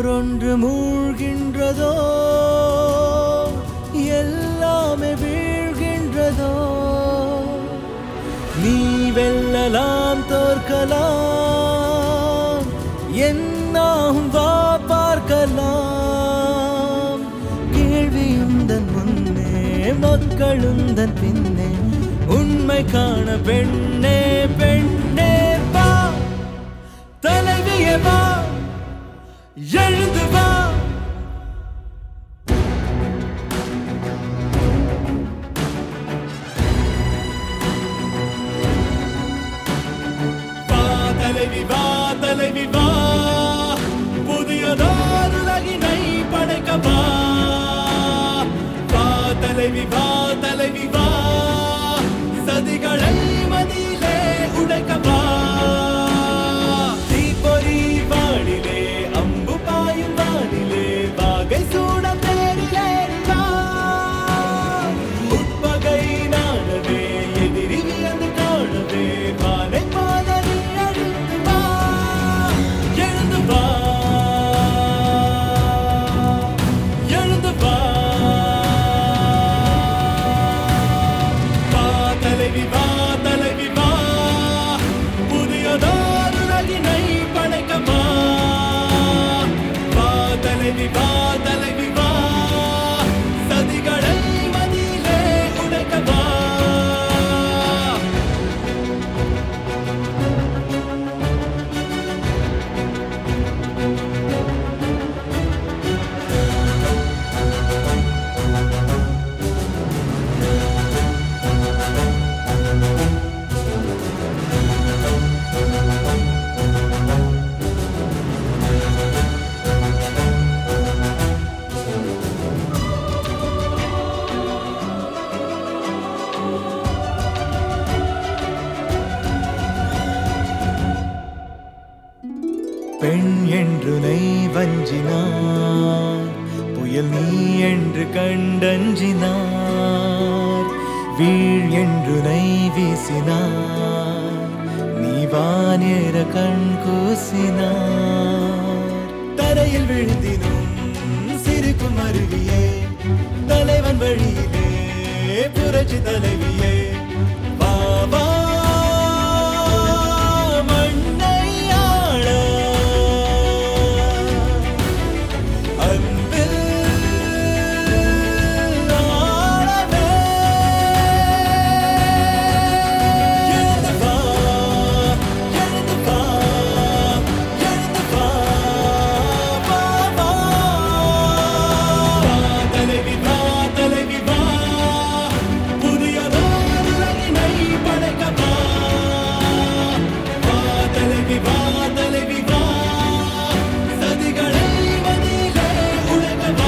போரொன்று மூழ்கின்றதோ எல்லாமே வீழ்கின்றதோ நீ வெல்லலாம் தோற்கலாம் என்னாகும் வா பார்க்கலாம் கேள்வியுந்தன் முன்னே மக்களுந்தன் பின்னே உண்மை காண பெண்ணே பெண்ணே வா தலைவியே வா எழுந்து வா வா தலைவி வா தலைவி வா புதியதோர் உலகினை படைக்க வா வா தலைவி வா தலைவி வா சதிகளை மதியிலே உடைக்க வா தீப்பொறி வானிலே அம்பு பாயும் வானிலே வாகை சூட தேரிலேறி வா உட்பகை நாடவே எதிரி வியந்து காணவே வானை பாதறி அழித்து வா எழுந்து வா எழுந்து வா வா தலைவி வா தலைவி வா புதியதோர் உலகினை படைக்க வா வா தலைவி வா தலைவி வா சதிகளை மதியிலே உடைக்க வா பெண் என்று நை வஞ்சினார் புயல் நீ என்று கண்டஞ்சினார் வீழ் என்று நை வீசினார் நீ வானேற கண் கூசினார் தரையில் விழுந்தினும் சிரிக்கும் அருவியே தலைவன் வழியிலே புரட்சி தலைவியே வா வா மண்ணை ஆள அன்பில் ஆளவே எழுந்து வா எழுந்து வா எழுந்து வா வா வா தலைவி வா தலைவி வா புதியதோர் உலகினை படைக்க வா வா தலைவி வா தலைவி வா சதிகளை மதியிலே உடைக்க வா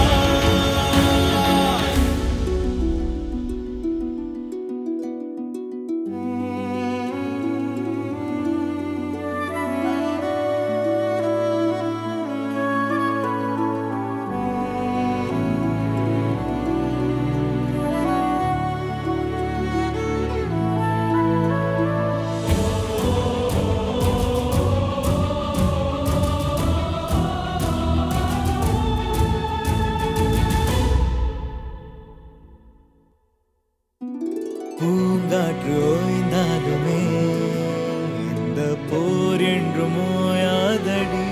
பூங்காற்று ஓய்ந்தாலுமே இந்த போர் என்றும் ஓயாதடி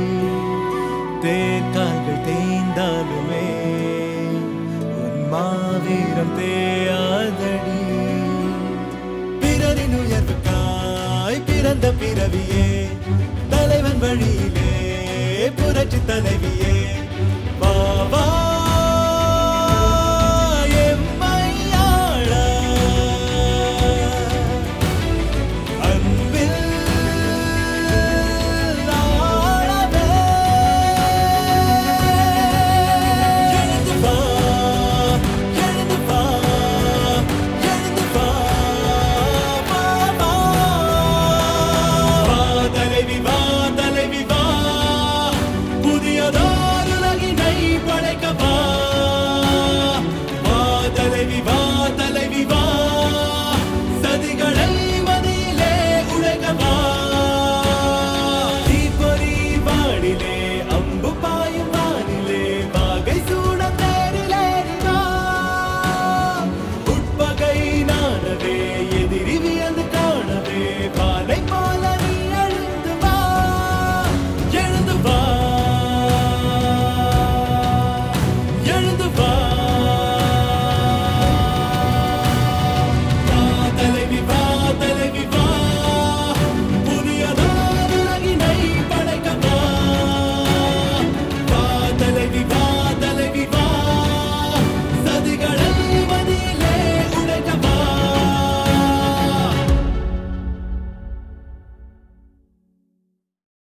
தேர்கால்கள் தேய்ந்தாலுமே உன் மாவீரம் தேயாதடி பிறரின் உயர்வுக்காய் பிறந்த பிறவியே தலைவன் வழியிலே புரட்சி தலைவியே வா வா எம்மை ஆள. அன்பில் ஆளவே. எழுந்து வா, எழுந்து வா, எழுந்து வா, வா, வா. வா தலைவி வா தலைவி வா புதியதோர் உலகினை படைக்க வா வா